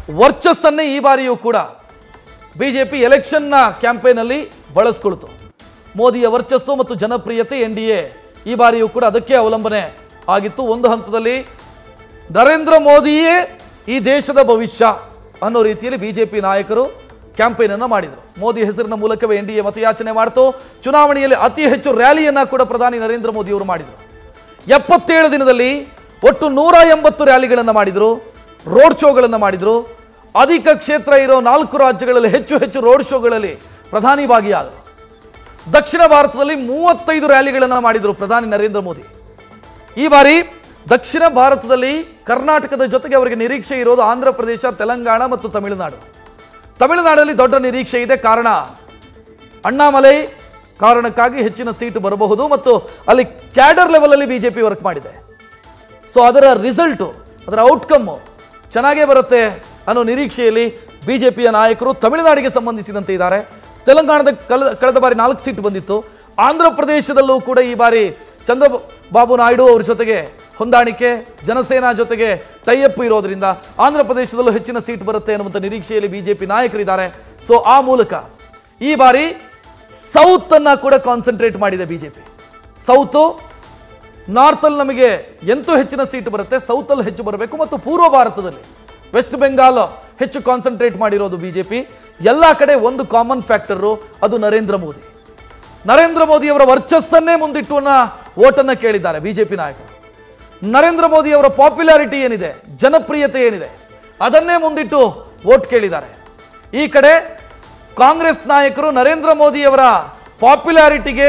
ವರ್ಚಸ್ಸನ್ನೇ ಈ ಬಾರಿಯೂ ಕೂಡ ಬಿಜೆಪಿ ಎಲೆಕ್ಷನ್ನ ಕ್ಯಾಂಪೇನಲ್ಲಿ ಬಳಸ್ಕೊಳ್ತು ಮೋದಿಯ ವರ್ಚಸ್ಸು ಮತ್ತು ಜನಪ್ರಿಯತೆ ಎನ್ ಡಿ ಎ ಈ ಬಾರಿಯೂ ಕೂಡ ಅದಕ್ಕೆ ಅವಲಂಬನೆ ಆಗಿತ್ತು ಒಂದು ಹಂತದಲ್ಲಿ ನರೇಂದ್ರ ಮೋದಿಯೇ ಈ ದೇಶದ ಭವಿಷ್ಯ ಅನ್ನೋ ರೀತಿಯಲ್ಲಿ ಬಿಜೆಪಿ ನಾಯಕರು ಕ್ಯಾಂಪೇನ್ ಅನ್ನು ಮಾಡಿದರು ಮೋದಿ ಹೆಸರಿನ ಮೂಲಕವೇ ಎನ್ ಡಿ ಎ ಮತಯಾಚನೆ ಮಾಡ್ತು ಚುನಾವಣೆಯಲ್ಲಿ ಅತಿ ಹೆಚ್ಚು ರ್ಯಾಲಿಯನ್ನ ಕೂಡ ಪ್ರಧಾನಿ ನರೇಂದ್ರ ಮೋದಿ ಅವರು ಮಾಡಿದರು ಎಪ್ಪತ್ತೇಳು ದಿನದಲ್ಲಿ ಒಟ್ಟು ನೂರ ಎಂಬತ್ತು ರ್ಯಾಲಿಗಳನ್ನು ಮಾಡಿದರು ರೋಡ್ ಶೋಗಳನ್ನು ಮಾಡಿದರು ಅಧಿಕ ಕ್ಷೇತ್ರ ಇರೋ ನಾಲ್ಕು ರಾಜ್ಯಗಳಲ್ಲಿ ಹೆಚ್ಚು ಹೆಚ್ಚು ರೋಡ್ ಶೋಗಳಲ್ಲಿ ಪ್ರಧಾನಿ ಭಾಗಿಯಾದರು ದಕ್ಷಿಣ ಭಾರತದಲ್ಲಿ ಮೂವತ್ತೈದು ರ್ಯಾಲಿಗಳನ್ನು ಮಾಡಿದರು ಪ್ರಧಾನಿ ನರೇಂದ್ರ ಮೋದಿ ಈ ಬಾರಿ ದಕ್ಷಿಣ ಭಾರತದಲ್ಲಿ ಕರ್ನಾಟಕದ ಜೊತೆಗೆ ಅವರಿಗೆ ನಿರೀಕ್ಷೆ ಇರೋದು ಆಂಧ್ರ ಪ್ರದೇಶ ತೆಲಂಗಾಣ ಮತ್ತು ತಮಿಳುನಾಡು ತಮಿಳುನಾಡಲ್ಲಿ ದೊಡ್ಡ ನಿರೀಕ್ಷೆ ಇದೆ ಕಾರಣ ಅಣ್ಣಾಮಲೈ ಕಾರಣಕ್ಕಾಗಿ ಹೆಚ್ಚಿನ ಸೀಟು ಬರಬಹುದು ಮತ್ತು ಅಲ್ಲಿ ಕ್ಯಾಡರ್ ಲೆವೆಲಲ್ಲಿ ಬಿಜೆಪಿ ವರ್ಕ್ ಮಾಡಿದೆ ಸೊ ಅದರ ರಿಸಲ್ಟು ಅದರ ಔಟ್ಕಮ್ಮು ಚೆನ್ನಾಗೇ ಬರುತ್ತೆ ಅನ್ನೋ ನಿರೀಕ್ಷೆಯಲ್ಲಿ ಬಿಜೆಪಿಯ ನಾಯಕರು ತಮಿಳುನಾಡಿಗೆ ಸಂಬಂಧಿಸಿದಂತೆ ಇದ್ದಾರೆ ತೆಲಂಗಾಣದ ಕಳೆದ ಕಳೆದ ಬಾರಿ ನಾಲ್ಕು ಸೀಟ್ ಬಂದಿತ್ತು ಆಂಧ್ರ ಪ್ರದೇಶದಲ್ಲೂ ಕೂಡ ಈ ಬಾರಿ ಚಂದ್ರಬಾಬು ನಾಯ್ಡು ಅವ್ರ ಜೊತೆಗೆ ಹೊಂದಾಣಿಕೆ ಜನಸೇನಾ ಜೊತೆಗೆ ಟೈಅಪ್ ಇರೋದ್ರಿಂದ ಆಂಧ್ರ ಪ್ರದೇಶದಲ್ಲೂ ಹೆಚ್ಚಿನ ಸೀಟ್ ಬರುತ್ತೆ ಅನ್ನುವಂಥ ನಿರೀಕ್ಷೆಯಲ್ಲಿ ಬಿಜೆಪಿ ನಾಯಕರಿದ್ದಾರೆ ಸೊ ಆ ಮೂಲಕ ಈ ಬಾರಿ ಸೌತ್ ಅನ್ನ ಕೂಡ ಕಾನ್ಸಂಟ್ರೇಟ್ ಮಾಡಿದೆ ಬಿಜೆಪಿ ಸೌತು ನಾರ್ತಲ್ಲಿ ನಮಗೆ ಎಂತೂ ಹೆಚ್ಚಿನ ಸೀಟ್ ಬರುತ್ತೆ ಸೌತಲ್ಲಿ ಹೆಚ್ಚು ಬರಬೇಕು ಮತ್ತು ಪೂರ್ವ ಭಾರತದಲ್ಲಿ ವೆಸ್ಟ್ ಬೆಂಗಾಲ್ ಹೆಚ್ಚು ಕಾನ್ಸಂಟ್ರೇಟ್ ಮಾಡಿರೋದು ಬಿಜೆಪಿ ಎಲ್ಲ ಕಡೆ ಒಂದು ಕಾಮನ್ ಫ್ಯಾಕ್ಟರು ಅದು ನರೇಂದ್ರ ಮೋದಿ ನರೇಂದ್ರ ಮೋದಿ ಅವರ ವರ್ಚಸ್ಸನ್ನೇ ಮುಂದಿಟ್ಟು ಅನ್ನ ಓಟನ್ನ ಕೇಳಿದ್ದಾರೆ ಬಿಜೆಪಿ ನಾಯಕರು ನರೇಂದ್ರ ಮೋದಿ ಅವರ ಪಾಪ್ಯುಲಾರಿಟಿ ಏನಿದೆ ಜನಪ್ರಿಯತೆ ಏನಿದೆ ಅದನ್ನೇ ಮುಂದಿಟ್ಟು ವೋಟ್ ಕೇಳಿದ್ದಾರೆ ಈ ಕಡೆ ಕಾಂಗ್ರೆಸ್ ನಾಯಕರು ನರೇಂದ್ರ ಮೋದಿ ಅವರ ಪಾಪ್ಯುಲಾರಿಟಿಗೆ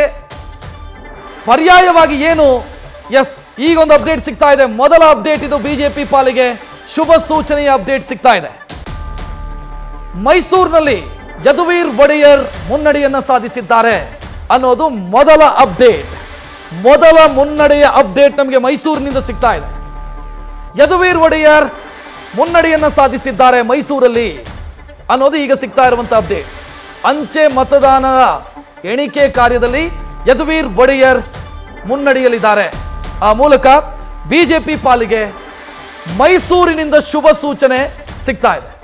ಪರ್ಯಾಯವಾಗಿ ಏನು ಎಸ್ ಈಗ ಒಂದು ಅಪ್ಡೇಟ್ ಸಿಗ್ತಾ ಇದೆ ಮೊದಲ ಅಪ್ಡೇಟ್ ಇದು ಬಿಜೆಪಿ ಪಾಲಿಗೆ ಶುಭ ಸೂಚನೆಯ ಅಪ್ಡೇಟ್ ಸಿಗ್ತಾ ಇದೆ ಮೈಸೂರಿನಲ್ಲಿ ಯದುವೀರ್ ಒಡೆಯರ್ ಮುನ್ನಡೆಯನ್ನ ಸಾಧಿಸಿದ್ದಾರೆ ಅನ್ನೋದು ಮೊದಲ ಅಪ್ಡೇಟ್ ಮೊದಲ ಮುನ್ನಡೆಯ ಅಪ್ಡೇಟ್ ನಮಗೆ ಮೈಸೂರಿನಿಂದ ಸಿಗ್ತಾ ಇದೆ ಯದುವೀರ್ ಒಡೆಯರ್ ಮುನ್ನಡೆಯನ್ನ ಸಾಧಿಸಿದ್ದಾರೆ ಮೈಸೂರಲ್ಲಿ ಅನ್ನೋದು ಈಗ ಸಿಗ್ತಾ ಇರುವಂತ ಅಪ್ಡೇಟ್ ಅಂಚೆ ಮತದಾನದ ಎಣಿಕೆ ಕಾರ್ಯದಲ್ಲಿ ಯದುವೀರ್ ಒಡೆಯರ್ ಮುನ್ನಡೆಯಲಿದ್ದಾರೆ ಆ ಮೂಲಕ ಬಿಜೆಪಿ ಪಾಲಿಗೆ ಮೈಸೂರಿನಿಂದ ಶುಭ ಸೂಚನೆ ಸಿಗ್ತಾ ಇದೆ